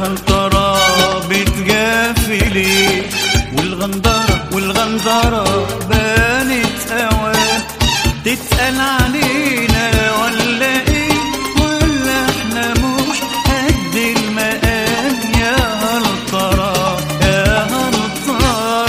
هل ترى بتجافي ليه والغندرة والغندرة بانت اوان تتقل علينا ولا ايه ولا احنا مش قد المقام يا هل ترى يا هل ترى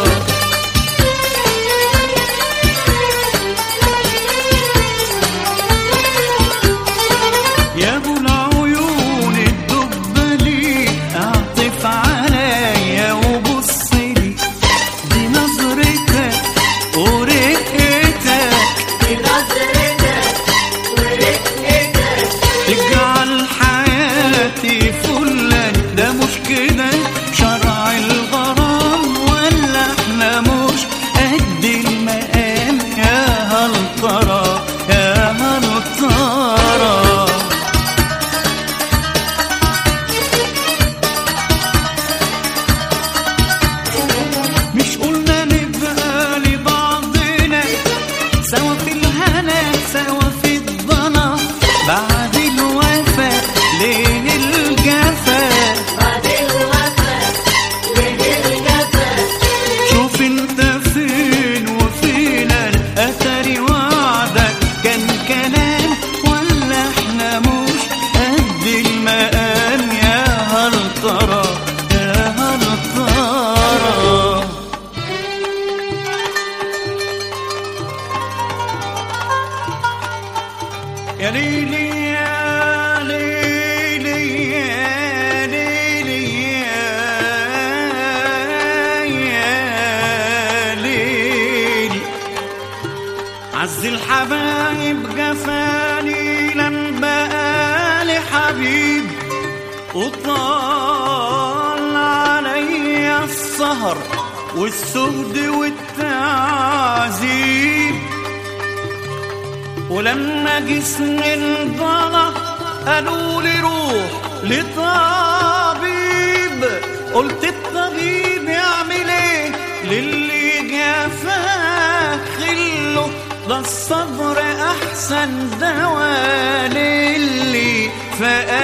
يا ابو العيون الدبلي اعطف عليا وبص لي دي نظرتك ورقتك بنظرتك ورقتك تجعل حياتي فلا ده مش كده شرع الغرام ولا احنا مش قد المقام يا هل ترى يا هل ترى مش قلنا نبقى لبعضنا سوا في الهنا سوا في الضنا بعد الوفا لين الجفا بعد الوفا ليه الجفا شوف انت فين وفينا اثري وعدك كان كلام ولا احنا مش قد المقام يا هل ترى يا هل ترى يا ليلي يا ليلي يا ليلي يا- يا ليلي عز الحبايب جفاني لم بقالي حبيب وطال علي السهر والسهد والتعذيب ولما جسمي انضلع قالوا لي روح لطبيب قلت الطبيب يعمل ايه للي جافاه خله ده الصبر احسن دواء للي فقال